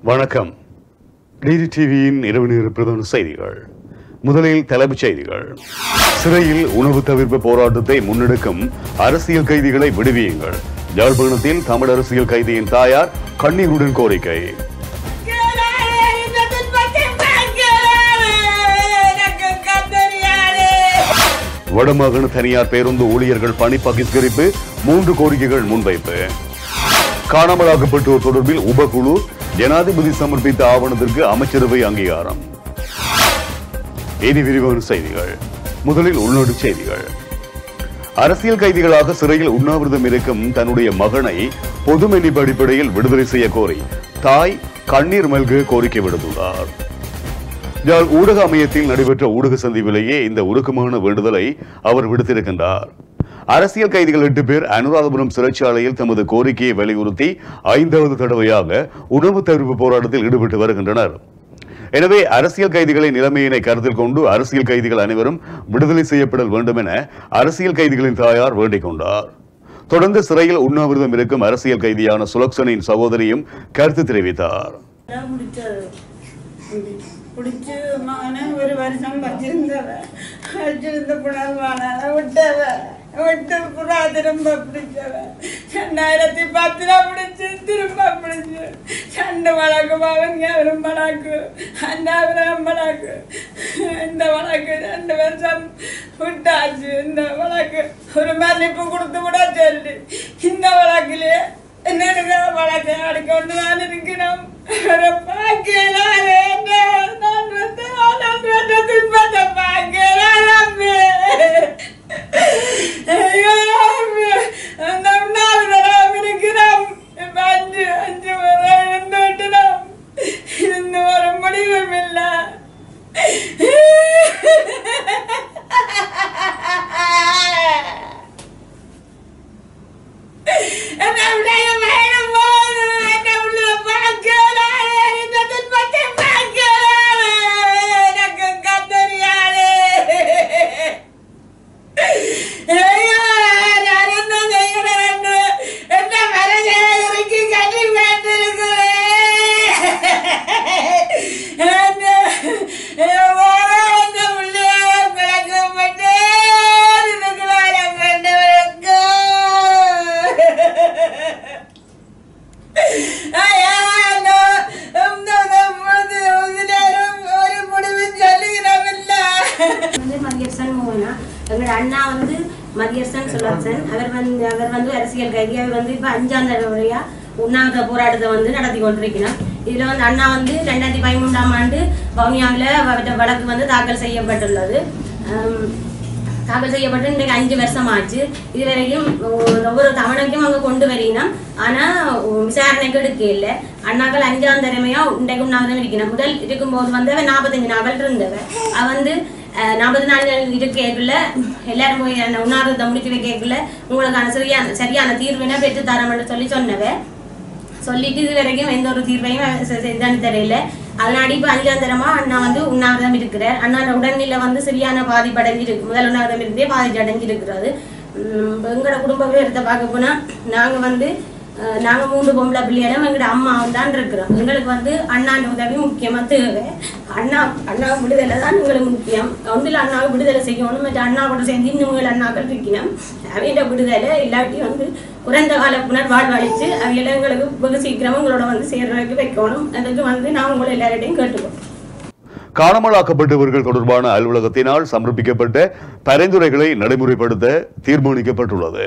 வணக்கம் டிடி டிவியின் இரவு நேர பிரதான செய்திகள் முதலில் தலைப்புச் செய்திகள் சிறையில் உணவு தவிர்ப்பு போராட்டத்தை முன்னெடுக்கும் அரசியல் கைதிகளை விடுவியுங்கள் யாழ்ப்பாணத்தில் தமிழ் அரசியல் கைதியின் தாயார் கண்ணீருடன் கோரிக்கை வடமாகாண தனியார் பேருந்து ஊழியர்கள் பணி பகிஷ்கரிப்பு மூன்று கோரிக்கைகள் முன்வைப்பு காணாமலாக்கப்பட்டோர் தொடர்பில் உபகுழு ஜனாதிபதி சமர்ப்பித்த ஆவணத்திற்கு அமைச்சரவை அங்கீகாரம் இனி விரிவான செய்திகள் முதலில் உள்நாட்டு செய்திகள் அரசியல் கைதிகளாக சிறையில் உண்ணாவிரதம் இருக்கும் தன்னுடைய மகனை பொது மன்னிப்பு அடிப்படையில் விடுதலை செய்ய கோரி தாய் கண்ணீர் மல்க கோரிக்கை விடுத்துள்ளார் யாழ் ஊடக அமையத்தில் நடைபெற்ற ஊடக சந்திப்பிலேயே இந்த உருக்கமான வேண்டுதலை அவர் விடுத்திருக்கின்றார் அரசியல் கைதிகள் எட்டு பேர் அனுராதபுரம் சிறைச்சாலையில் தமது கோரிக்கையை வலியுறுத்தி ஐந்தாவது தடவையாக உணவு தவிர்ப்பு போராட்டத்தில் ஈடுபட்டு வருகின்றனர் எனவே அரசியல் கைதிகளின் நிலைமையினை கருத்தில் கொண்டு அரசியல் கைதிகள் அனைவரும் விடுதலை செய்யப்படல் வேண்டும் என அரசியல் கைதிகளின் தாயார் வேண்டிக் கொண்டார் தொடர்ந்து சிறையில் உண்ணாவிரதம் இருக்கும் அரசியல் கைதியான சுலக்ஷனின் சகோதரியும் கருத்து தெரிவித்தார் நான் பிடிச்சது பிடிச்சி மகனை ஒரு வருஷம் வச்சிருந்தவ வச்சிருந்த புனர்வான விட்டவ விட்டு புறா திரும்ப பிடிச்சவ ரெண்டாயிரத்தி பத்துல பிடிச்சு திரும்ப பிடிச்சு ரெண்டு வழக்கு அவங்க அவரும் வழக்கு அண்ணாவிரம் வழக்கு இந்த வழக்கு ரெண்டு வருஷம் விட்டாச்சு இந்த வழக்கு ஒரு மன்னிப்பு கொடுத்து விட சொல்லி இந்த வழக்கிலே என்னென்ன வழக்கை அடிக்கொண்டு நான் இருக்கிறோம் ஒரு பாக்கியலாலே நான் வந்து ஆலம் பெற்ற துன்பத்தை பாக்கியலாமே ஐயோ அந்த நாலு தடவை இருக்கிறோம் இப்ப அஞ்சு அஞ்சு முறை இருந்து விட்டுனோம் இருந்து ஒரு முடிவும் இல்லை என்னுடைய மகனும் போது என்னுடைய பார்க்கலாலே இந்த துன்பத்தை பார்க்கலாலே எனக்கு கத்தறியாலே ஐயோ நான் என்ன செய்கிறேன் என்ன மனதை இறுக்கி கட்டி வைத்திருக்கிறேன் அந்த பிள்ளைய பிளக்கப்பட்டு இருக்கிறார் கண்டவருக்கு ஒரு முடிவு சொல்லுகிறவில்லை வந்து மதியரசன் மோகனா எங்களோட அண்ணா வந்து மதியரசன் சுலர்சன் அவர் வந்து அவர் வந்து அரசியல் கைதி அவர் வந்து இப்ப அஞ்சாம் தடவையா உண்ணாவிரத போராட்டத்தை வந்து நடத்தி கொண்டிருக்கிறார் இதுல வந்து அண்ணா வந்து ரெண்டாயிரத்தி பதிமூன்றாம் ஆண்டு வவுனியாவில் அவர்கிட்ட வழக்கு வந்து தாக்கல் செய்யப்பட்டுள்ளது ஆம், தாக்கல் செய்யப்பட்டு இன்றைக்கு அஞ்சு வருஷம் ஆச்சு இதுவரைக்கும் ஒ- ஒவ்வொரு தவணைக்கும் அங்கே கொண்டு வரீனம் ஆனால் விசாரணைக்கு எடுக்க இல்லை அண்ணாக்கள் அஞ்சாம் திறமையா இன்றைக்கு உண்ணாவிரதம் இருக்கணும் முதல் இருக்கும்போது வந்து அவன் நாற்பத்தஞ்சு நாட்கள் இருந்தவன் அவன் வந்து நாற்பது நாட்கள் இருக்கக்குள்ள எல்லாரும் போய் அந்த உண்ணாவிரதத்தை முடிச்சு வைக்கக்குள்ள உங்களுக்கான சரியான சரியான தீர்வினை பெற்று தரேன்னு சொல்லி சொன்னவன் சொல்லிட்டு இது வரைக்கும் எந்த ஒரு தீர்வையும் செ- செஞ்சான்னு தெரியல அதனால இப்ப அஞ்சாம் தரமா அண்ணா வந்து உண்ணாவிரதம் இருக்கிறார் அண்ணாவோட உடல்நிலை வந்து சரியான பாதிப்படைஞ்சிருக்கு முதல் உண்ணாவிரதம் இருந்தே பாதிச்சு அடைஞ்சிருக்கிறது உம் எங்களோட குடும்ப விவரத்தை பார்க்க போனா நாங்க வந்து அஹ், நாங்க மூன்று பொம்பளை பிள்ளைகளும் எங்களோட அம்மா தான் இருக்கிறோம் எங்களுக்கு வந்து அண்ணாண்ட உதவி முக்கியமா தேவை அண்ணா அண்ணா விடுதலை தான் எங்களுக்கு முக்கியம் ஒன்றில் அண்ணாவை விடுதலை செய்யணும் மற்ற அண்ணா கூட சேர்ந்து இன்னும் உங்கள் அண்ணாக்கள் இருக்கணும் அவையிட விடுதலை இல்லாட்டி வந்து குறைந்த கால புனர் வாழ்வழித்து அவையில எங்களுக்கு வெகு சீக்கிரம் உங்களோட வந்து சேர்றதுக்கு வைக்கணும் அதுக்கு வந்து நான் உங்களை எல்லார்டையும் கேட்டுக்கோம் காணாமலாக்கப்பட்டவர்கள் தொடர்பான அலுவலகத்தினால் சமர்ப்பிக்கப்பட்ட பரிந்துரைகளை நடைமுறைப்படுத்த தீர்மானிக்கப்பட்டுள்ளது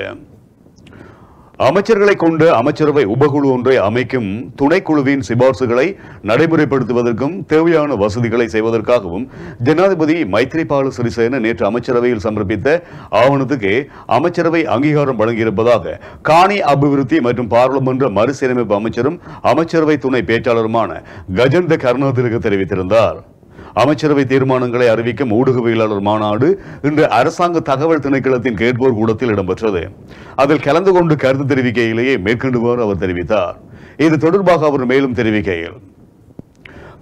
அமைச்சர்களை கொண்ட அமைச்சரவை உபகுழு ஒன்றை அமைக்கும் துணைக்குழுவின் சிபார்சுகளை நடைமுறைப்படுத்துவதற்கும் தேவையான வசதிகளை செய்வதற்காகவும் ஜனாதிபதி மைத்ரிபால சிறிசேன நேற்று அமைச்சரவையில் சமர்ப்பித்த ஆவணத்துக்கு அமைச்சரவை அங்கீகாரம் வழங்கியிருப்பதாக காணி அபிவிருத்தி மற்றும் பாராளுமன்ற மறுசீரமைப்பு அமைச்சரும் அமைச்சரவை துணை பேச்சாளருமான கஜந்த கருணாதிலக தெரிவித்திருந்தார் அமைச்சரவை தீர்மானங்களை அறிவிக்கும் ஊடகவியலாளர் மாநாடு இன்று அரசாங்க தகவல் திணைக்களத்தின் கேட்போர் கூடத்தில் இடம்பெற்றது அதில் கலந்து கொண்டு கருத்து தெரிவிக்கையிலேயே மேற்கொண்டுவாறு அவர் தெரிவித்தார் இது தொடர்பாக அவர் மேலும் தெரிவிக்கையில்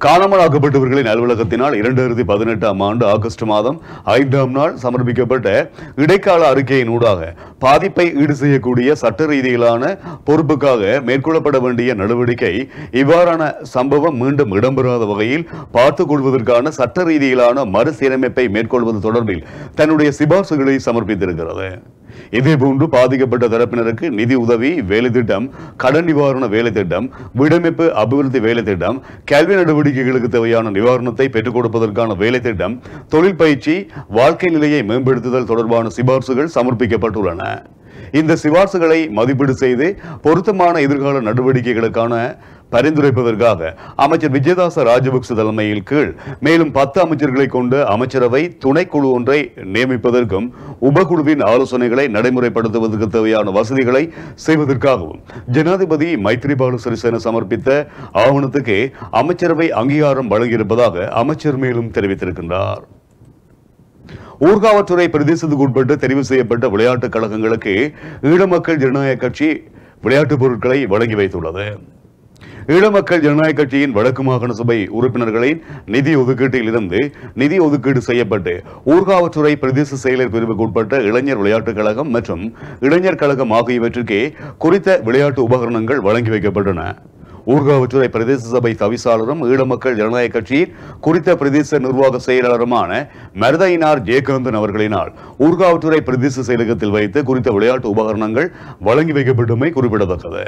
காணாமலாக்கப்பட்டவர்களின் அலுவலகத்தினால் இரண்டாயிரத்தி பதினெட்டாம் ஆண்டு ஆகஸ்ட் மாதம் ஐந்தாம் நாள் சமர்ப்பிக்கப்பட்ட இடைக்கால அறிக்கையின் ஊடாக பாதிப்பை ஈடு செய்யக்கூடிய சட்ட ரீதியிலான பொறுப்புக்காக மேற்கொள்ளப்பட வேண்டிய நடவடிக்கை இவ்வாறான சம்பவம் மீண்டும் இடம்பெறாத வகையில் பார்த்துக் கொள்வதற்கான சட்ட ரீதியிலான மறுசீரமைப்பை மேற்கொள்வது தொடர்பில் தன்னுடைய சிபார்சுகளை சமர்ப்பித்திருக்கிறது இதேபோன்று பாதிக்கப்பட்ட தரப்பினருக்கு நிதி உதவி வேலை திட்டம் கடன் நிவாரண வேலை திட்டம் வீடமைப்பு அபிவிருத்தி வேலை திட்டம் கல்வி நடவடிக்கைகளுக்கு தேவையான நிவாரணத்தை பெற்றுக் கொடுப்பதற்கான வேலை திட்டம் தொழில் பயிற்சி வாழ்க்கை நிலையை மேம்படுத்துதல் தொடர்பான சிபார்சுகள் சமர்ப்பிக்கப்பட்டுள்ளன இந்த சிபார்சுகளை மதிப்பீடு செய்து பொருத்தமான எதிர்கால நடவடிக்கைகளுக்கான பரிந்துரைப்பதற்காக அமைச்சர் விஜயதாச ராஜபக்ச தலைமையில் கீழ் மேலும் பத்து அமைச்சர்களை கொண்ட அமைச்சரவை துணைக்குழு ஒன்றை நியமிப்பதற்கும் உபகுழுவின் ஆலோசனைகளை நடைமுறைப்படுத்துவதற்கு தேவையான வசதிகளை செய்வதற்காகவும் ஜனாதிபதி மைத்ரிபால சிறிசேன சமர்ப்பித்த ஆவணத்துக்கு அமைச்சரவை அங்கீகாரம் வழங்கியிருப்பதாக அமைச்சர் மேலும் தெரிவித்திருக்கின்றார் ஊர்காவற்றுறை பிரதேசத்துக்கு உட்பட்டு தெரிவு செய்யப்பட்ட விளையாட்டுக் கழகங்களுக்கு ஈழமக்கள் ஜனநாயக கட்சி விளையாட்டுப் பொருட்களை வழங்கி வைத்துள்ளது ஈழமக்கள் ஜனநாயக கட்சியின் வடக்கு மாகாண சபை உறுப்பினர்களின் நிதி ஒதுக்கீட்டில் இருந்து நிதி ஒதுக்கீடு செய்யப்பட்டு ஊர்காவற்றுறை பிரதேச செயலர் பிரிவுக்கு உட்பட்ட இளைஞர் விளையாட்டுக் கழகம் மற்றும் இளைஞர் கழகம் ஆகியவற்றுக்கு குறித்த விளையாட்டு உபகரணங்கள் வழங்கி வைக்கப்பட்டன ஊர்காவற்றுறை பிரதேச சபை தவிசாளரும் ஈழமக்கள் ஜனநாயக கட்சியின் குறித்த பிரதேச நிர்வாக செயலாளருமான மருதையினார் ஜெயகாந்தன் அவர்களினால் ஊர்காவற்றுறை பிரதேச செயலகத்தில் வைத்து குறித்த விளையாட்டு உபகரணங்கள் வழங்கி வைக்கப்பட்டமை குறிப்பிடத்தக்கது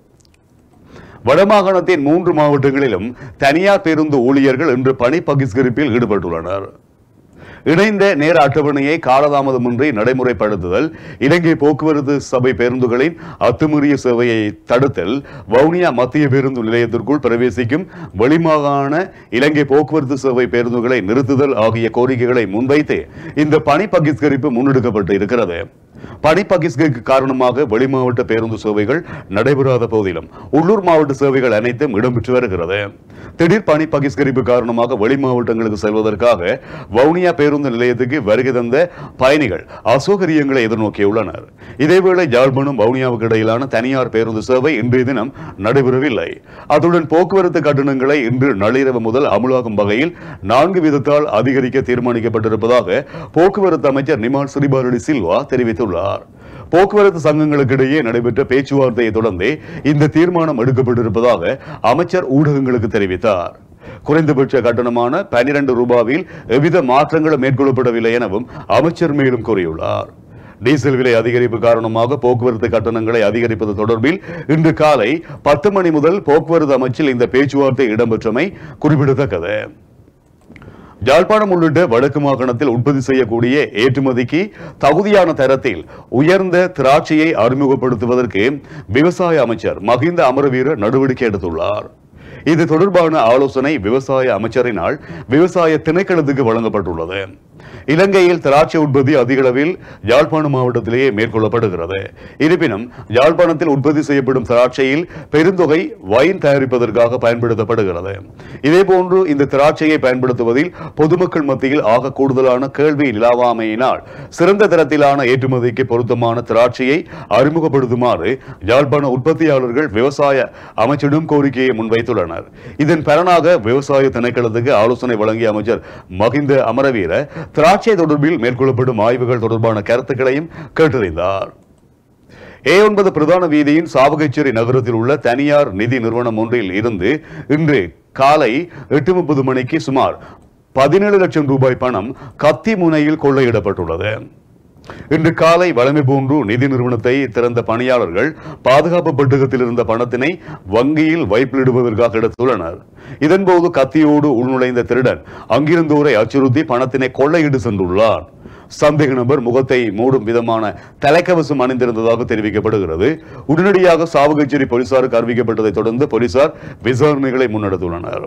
வடமாகாணத்தின் மூன்று மாவட்டங்களிலும் தனியார் பேருந்து ஊழியர்கள் இன்று பணி பகிஷ்கரிப்பில் ஈடுபட்டுள்ளனர் இணைந்த நேர அட்டவணையை காலதாமதமின்றி நடைமுறைப்படுத்துதல் இலங்கை போக்குவரத்து சபை பேருந்துகளின் அத்துமீறிய சேவையை தடுத்தல் வவுனியா மத்திய பேருந்து நிலையத்திற்குள் பிரவேசிக்கும் வெளிமாகாண இலங்கை போக்குவரத்து சேவை பேருந்துகளை நிறுத்துதல் ஆகிய கோரிக்கைகளை முன்வைத்து இந்த பணி பகிஷ்கரிப்பு முன்னெடுக்கப்பட்டு இருக்கிறது பணி பகிஷ்கரிக்கு காரணமாக வெளிமாவட்ட பேருந்து சேவைகள் நடைபெறாத போதிலும் உள்ளூர் மாவட்ட சேவைகள் அனைத்தும் இடம்பெற்று வருகிறது திடீர் பணி பகிஷ்கரிப்பு காரணமாக வெளி மாவட்டங்களுக்கு செல்வதற்காக வவுனியா பேருந்து நிலையத்துக்கு வருகை தந்த பயணிகள் அசௌகரியங்களை எதிர்நோக்கியுள்ளனர் இதேவேளை யாழ்ப்பாணம் வவுனியாவுக்கு இடையிலான தனியார் பேருந்து சேவை இன்றைய தினம் நடைபெறவில்லை அத்துடன் போக்குவரத்து கட்டணங்களை இன்று நள்ளிரவு முதல் அமுலாகும் வகையில் நான்கு வீதத்தால் அதிகரிக்க தீர்மானிக்கப்பட்டிருப்பதாக போக்குவரத்து அமைச்சர் நிமால் சிறிபாரடி சில்வா தெரிவித்துள்ளார் போக்குவரத்து சங்கங்களுக்கு இடையே நடைபெற்ற பேச்சுவார்த்தையை தொடர்ந்தே இந்த தீர்மானம் எடுக்கப்பட்டிருப்பதாக அமைச்சர் ஊடகங்களுக்கு தெரிவித்தார் குறைந்தபட்ச கட்டணமான பனிரெண்டு ரூபாவில் எவ்வித மாற்றங்களும் மேற்கொள்ளப்படவில்லை எனவும் அமைச்சர் மேலும் கூறியுள்ளார் டீசல் விலை அதிகரிப்பு காரணமாக போக்குவரத்து கட்டணங்களை அதிகரிப்பது தொடர்பில் இன்று காலை பத்து மணி முதல் போக்குவரத்து அமைச்சில் இந்த பேச்சுவார்த்தை இடம்பெற்றமை குறிப்பிடத்தக்கது யாழ்ப்பாணம் உள்ளிட்ட வடக்கு மாகாணத்தில் உற்பத்தி செய்யக்கூடிய ஏற்றுமதிக்கு தகுதியான தரத்தில் உயர்ந்த திராட்சையை அறிமுகப்படுத்துவதற்கு விவசாய அமைச்சர் மகிந்த அமரவீர நடவடிக்கை எடுத்துள்ளார் இது தொடர்பான ஆலோசனை விவசாய அமைச்சரினால் விவசாய திணைக்களத்துக்கு வழங்கப்பட்டுள்ளது இலங்கையில் திராட்சை உற்பத்தி அதிக அளவில் யாழ்ப்பாணம் மாவட்டத்திலேயே மேற்கொள்ளப்படுகிறது இருப்பினும் யாழ்ப்பாணத்தில் உற்பத்தி செய்யப்படும் திராட்சையில் பெருந்தொகை வைன் தயாரிப்பதற்காக பயன்படுத்தப்படுகிறது இதேபோன்று இந்த திராட்சையை பயன்படுத்துவதில் பொதுமக்கள் மத்தியில் ஆக கூடுதலான கேள்வி நிலவாமையினால் சிறந்த தரத்திலான ஏற்றுமதிக்கு பொருத்தமான திராட்சையை அறிமுகப்படுத்துமாறு யாழ்ப்பாண உற்பத்தியாளர்கள் விவசாய அமைச்சிடம் கோரிக்கையை முன்வைத்துள்ளனர் இதன் பலனாக விவசாய திணைக்களத்துக்கு ஆலோசனை வழங்கிய அமைச்சர் மகிந்த அமரவீர திராட்சை தொடர்பில் மேற்கொள்ளப்படும் ஆய்வுகள் தொடர்பான கருத்துக்களையும் கேட்டறிந்தார் ஏ ஒன்பது பிரதான வீதியின் சாவகச்சேரி நகரத்தில் உள்ள தனியார் நிதி நிறுவனம் ஒன்றில் இருந்து இன்று காலை எட்டு முப்பது மணிக்கு சுமார் பதினேழு லட்சம் ரூபாய் பணம் கத்தி முனையில் கொள்ளையிடப்பட்டுள்ளது இன்று காலை வழமை போன்று நிதி நிறுவனத்தை திறந்த பணியாளர்கள் பாதுகாப்பு பெட்டகத்தில் இருந்த பணத்தினை வங்கியில் வைப்பிலிடுவதற்காக எடுத்துள்ளனர் இதன்போது கத்தியோடு உள்நுழைந்த திருடன் அங்கிருந்தோரை அச்சுறுத்தி பணத்தினை கொள்ளையிட்டு சென்றுள்ளார் சந்தேக நபர் முகத்தை மூடும் விதமான தலைக்கவசம் அணிந்திருந்ததாக தெரிவிக்கப்படுகிறது உடனடியாக சாவகச்சேரி போலீசாருக்கு அறிவிக்கப்பட்டதை தொடர்ந்து போலீசார் விசாரணைகளை முன்னெடுத்துள்ளனர்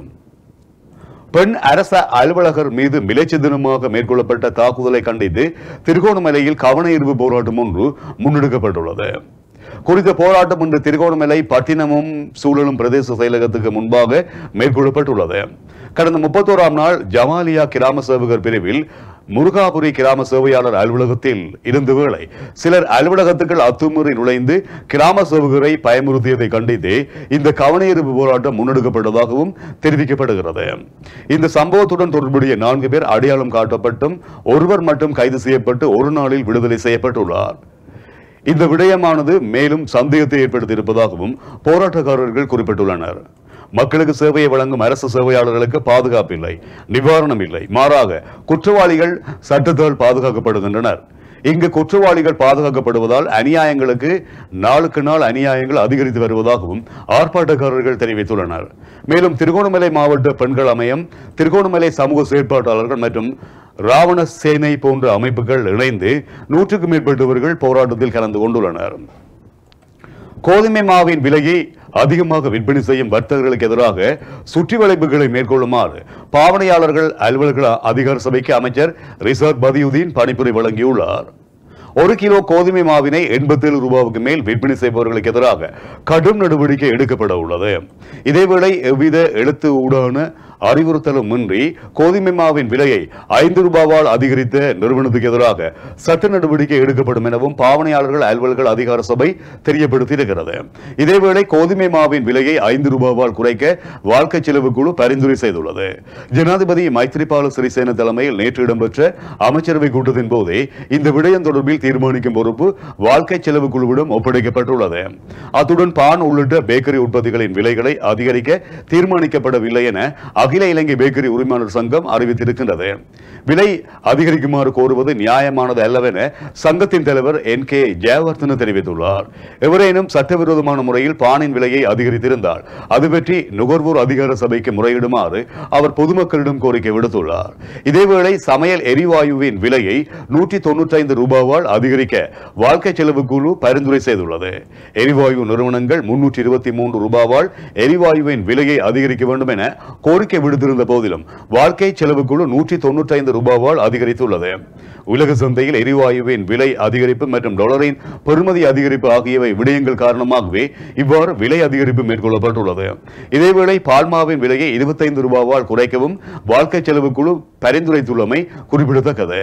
பெண் அரச அலுவலகர் மீது மிலைச்சிதனமாக மேற்கொள்ளப்பட்ட தாக்குதலை கண்டித்து திருகோணமலையில் கவன ஈர்ப்பு போராட்டம் ஒன்று முன்னெடுக்கப்பட்டுள்ளது குறித்த போராட்டம் இன்று திருகோணமலை பட்டினமும் சூழலும் பிரதேச செயலகத்துக்கு முன்பாக மேற்கொள்ளப்பட்டுள்ளது கடந்த முப்பத்தோராம் நாள் ஜமாலியா கிராம சேவகர் பிரிவில் முருகாபுரி கிராம சேவையாளர் அலுவலகத்தில் இருந்த வேளை சிலர் அலுவலகத்துக்குள் அத்துமீறி நுழைந்து கிராம சேவகரை பயமுறுத்தியதை கண்டித்து இந்த கவனஈர்ப்பு போராட்டம் முன்னெடுக்கப்பட்டதாகவும் தெரிவிக்கப்படுகிறது இந்த சம்பவத்துடன் தொடர்புடைய நான்கு பேர் அடையாளம் காட்டப்பட்டும் ஒருவர் மட்டும் கைது செய்யப்பட்டு ஒரு நாளில் விடுதலை செய்யப்பட்டுள்ளார் இந்த விடயமானது மேலும் சந்தேகத்தை ஏற்படுத்தியிருப்பதாகவும் போராட்டக்காரர்கள் குறிப்பிட்டுள்ளனர் மக்களுக்கு சேவையை வழங்கும் அரசு சேவையாளர்களுக்கு பாதுகாப்பு இல்லை நிவாரணம் இல்லை மாறாக குற்றவாளிகள் சட்டத்தால் பாதுகாக்கப்படுகின்றனர் இங்கு குற்றவாளிகள் பாதுகாக்கப்படுவதால் அநியாயங்களுக்கு நாளுக்கு நாள் அநியாயங்கள் அதிகரித்து வருவதாகவும் ஆர்ப்பாட்டக்காரர்கள் தெரிவித்துள்ளனர் மேலும் திருகோணமலை மாவட்ட பெண்கள் அமையம் திருகோணமலை சமூக செயற்பாட்டாளர்கள் மற்றும் ராவண சேனை போன்ற அமைப்புகள் இணைந்து நூற்றுக்கும் மேற்பட்டவர்கள் போராட்டத்தில் கலந்து கொண்டுள்ளனர் கோதுமை மாவின் விலையை அதிகமாக விற்பனை செய்யும் வர்த்தகர்களுக்கு எதிராக சுற்றி வளைப்புகளை மேற்கொள்ளுமாறு பாவனையாளர்கள் அலுவலர்கள் அதிகார சபைக்கு அமைச்சர் ரிசார்ட் பதியுதீன் பணிப்புரை வழங்கியுள்ளார் ஒரு கிலோ கோதுமை மாவினை எண்பத்தேழு ரூபாவுக்கு மேல் விற்பனை செய்பவர்களுக்கு எதிராக கடும் நடவடிக்கை எடுக்கப்பட உள்ளது இதேவேளை எவ்வித எழுத்து ஊடான அறிவுறுத்தலும் இன்றி கோதுமை மாவின் விலையை ஐந்து ரூபாவால் அதிகரித்த நிறுவனத்துக்கு எதிராக சட்ட நடவடிக்கை எடுக்கப்படும் எனவும் பாவனையாளர்கள் அலுவலர்கள் அதிகார சபை தெரியப்படுத்தியிருக்கிறது இதேவேளை கோதுமை மாவின் விலையை ஐந்து ரூபாவால் குறைக்க வாழ்க்கை செலவு குழு பரிந்துரை செய்துள்ளது ஜனாதிபதி மைத்ரிபால சிறிசேன தலைமையில் நேற்று இடம்பெற்ற அமைச்சரவை கூட்டத்தின் போதே இந்த விடயம் தொடர்பில் தீர்மானிக்கும் பொறுப்பு வாழ்க்கை செலவு குழுவிடம் ஒப்படைக்கப்பட்டுள்ளது அத்துடன் பான் உள்ளிட்ட பேக்கரி உற்பத்திகளின் விலைகளை அதிகரிக்க தீர்மானிக்கப்படவில்லை என அகில இலங்கை பேக்கரி உரிமையாளர் சங்கம் அறிவித்திருக்கின்றது விலை அதிகரிக்குமாறு கோருவது நியாயமானது அல்லவென சங்கத்தின் தலைவர் என் கே ஜெயவர்தன தெரிவித்துள்ளார் எவரேனும் சட்டவிரோதமான முறையில் பானின் விலையை அதிகரித்திருந்தால் அது பற்றி நுகர்வோர் அதிகார சபைக்கு முறையிடுமாறு அவர் பொதுமக்களிடம் கோரிக்கை விடுத்துள்ளார் இதேவேளை சமையல் எரிவாயுவின் விலையை நூற்றி தொன்னூற்றி ரூபாவால் அதிகரிக்க வாழ்க்கை செலவு குழு பரிந்துரை செய்துள்ளது எரிவாயு நிறுவனங்கள் முன்னூற்றி இருபத்தி மூன்று ரூபாவால் எரிவாயுவின் விலையை அதிகரிக்க வேண்டும் என கோரிக்கை விடுத்திருந்த போதிலும் வாழ்க்கை செலவு குழு நூற்றி தொன்னூற்றி ஐந்து ரூபாவால் அதிகரித்துள்ளது உலக சந்தையில் எரிவாயுவின் விலை அதிகரிப்பு மற்றும் டாலரின் பெறுமதி அதிகரிப்பு ஆகியவை விடயங்கள் காரணமாகவே இவ்வாறு விலை அதிகரிப்பு மேற்கொள்ளப்பட்டுள்ளது இதேவேளை பால்மாவின் விலையை இருபத்தைந்து ரூபாவால் குறைக்கவும் வாழ்க்கை செலவு குழு பரிந்துரைத்துள்ளமை குறிப்பிடத்தக்கது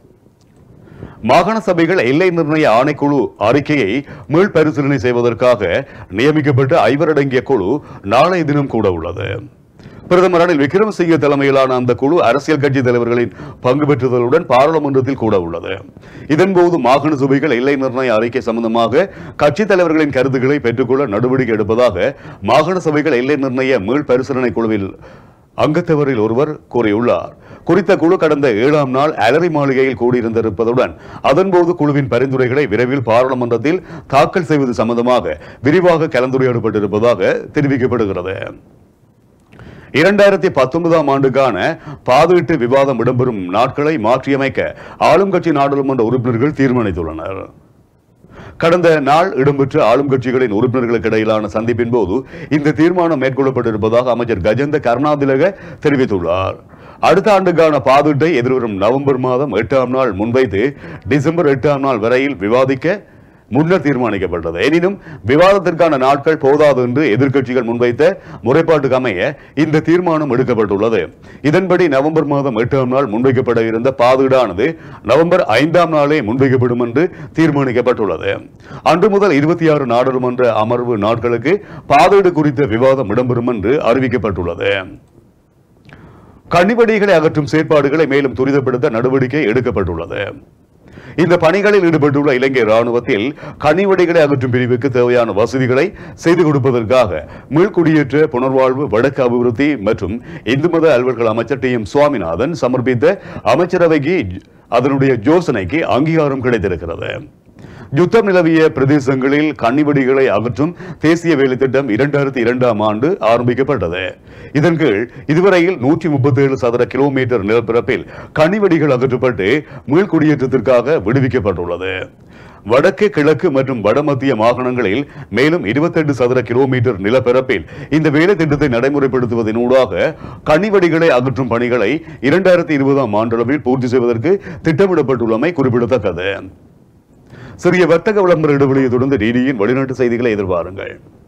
மாகாண சபைகள் எல்லை நிர்ணய ஆணைக்குழு அறிக்கையை மீள் பரிசீலனை செய்வதற்காக நியமிக்கப்பட்ட ஐவரடங்கிய குழு நாளைய தினம் கூட உள்ளது பிரதமர் ரணில் விக்ரமசிங்க தலைமையிலான அந்த குழு அரசியல் கட்சி தலைவர்களின் பங்கு பெற்றுதலுடன் பாராளுமன்றத்தில் கூட உள்ளது இதன்போது மாகாண சபைகள் எல்லை நிர்ணய அறிக்கை சம்பந்தமாக கட்சி தலைவர்களின் கருத்துக்களை பெற்றுக்கொள்ள நடவடிக்கை எடுப்பதாக மாகாண சபைகள் எல்லை நிர்ணய மீள் பரிசீலனை குழுவில் அங்கத்தவரில் ஒருவர் கூறியுள்ளார் குறித்த குழு கடந்த ஏழாம் நாள் அலரி மாளிகையில் கூடியிருந்திருப்பதுடன் அதன்போது குழுவின் பரிந்துரைகளை விரைவில் பாராளுமன்றத்தில் தாக்கல் செய்வது சம்பந்தமாக விரிவாக கலந்துரையாடப்பட்டிருப்பதாக தெரிவிக்கப்படுகிறது இரண்டாயிரத்தி பத்தொன்பதாம் ஆண்டுக்கான பாதுகாட்டு விவாதம் இடம்பெறும் நாட்களை மாற்றியமைக்க ஆளும் கட்சி நாடாளுமன்ற உறுப்பினர்கள் தீர்மானித்துள்ளனர் கடந்த நாள் இடம்பெற்ற ஆளும் கட்சிகளின் உறுப்பினர்களுக்கு இடையிலான சந்திப்பின் போது இந்த தீர்மானம் மேற்கொள்ளப்பட்டிருப்பதாக அமைச்சர் கஜேந்திர கருணாதிலக தெரிவித்துள்ளார் அடுத்த ஆண்டுக்கான பாதுட்டை எதிர்வரும் நவம்பர் மாதம் எட்டாம் நாள் முன்வைத்து டிசம்பர் எட்டாம் நாள் வரையில் விவாதிக்க முன்னர் தீர்மானிக்கப்பட்டது எனினும் விவாதத்திற்கான நாட்கள் போதாது என்று எதிர்க்கட்சிகள் முன்வைத்த முறைப்பாட்டுக்கு அமைய இந்த தீர்மானம் எடுக்கப்பட்டுள்ளது இதன்படி நவம்பர் மாதம் எட்டாம் நாள் முன்வைக்கப்பட இருந்த பாதுகாடானது நவம்பர் ஐந்தாம் நாளே முன்வைக்கப்படும் என்று தீர்மானிக்கப்பட்டுள்ளது அன்று முதல் இருபத்தி ஆறு நாடாளுமன்ற அமர்வு நாட்களுக்கு பாதுகாடு குறித்த விவாதம் இடம்பெறும் என்று அறிவிக்கப்பட்டுள்ளது கன்னிவடிகளை அகற்றும் செயற்பாடுகளை மேலும் துரிதப்படுத்த நடவடிக்கை எடுக்கப்பட்டுள்ளது இந்த பணிகளில் ஈடுபட்டுள்ள இலங்கை ராணுவத்தில் கனிவடைகளை அகற்றும் பிரிவுக்கு தேவையான வசதிகளை செய்து கொடுப்பதற்காக மீள்குடியேற்ற புனர்வாழ்வு வடக்கு அபிவிருத்தி மற்றும் இந்து மத அலுவல்கள் அமைச்சர் டி எம் சுவாமிநாதன் சமர்ப்பித்த அமைச்சரவைக்கு அதனுடைய யோசனைக்கு அங்கீகாரம் கிடைத்திருக்கிறது யுத்தம் நிலவிய பிரதேசங்களில் கன்னிவெடிகளை அகற்றும் தேசிய வேலை திட்டம் இரண்டாயிரத்தி இரண்டாம் ஆண்டு ஆரம்பிக்கப்பட்டது இதன் கீழ் இதுவரையில் நூற்றி முப்பத்தி ஏழு சதுர கிலோமீட்டர் நிலப்பரப்பில் கன்னிவெடிகள் அகற்றப்பட்டு மீள்குடியேற்றத்திற்காக விடுவிக்கப்பட்டுள்ளது வடக்கு கிழக்கு மற்றும் வடமத்திய மாகாணங்களில் மேலும் 28 சதுர கிலோமீட்டர் நிலப்பரப்பில் இந்த வேலை திட்டத்தை நடைமுறைப்படுத்துவதனூடாக கன்னிவெடிகளை அகற்றும் பணிகளை இரண்டாயிரத்தி இருபதாம் ஆண்டளவில் பூர்த்தி செய்வதற்கு திட்டமிடப்பட்டுள்ளமை குறிப்பிடத்தக்கது சிறிய வர்த்தக விளம்பர இடைவெளியை தொடர்ந்து டிடியின் வெளிநாட்டு செய்திகளை எதிர்பாருங்கள்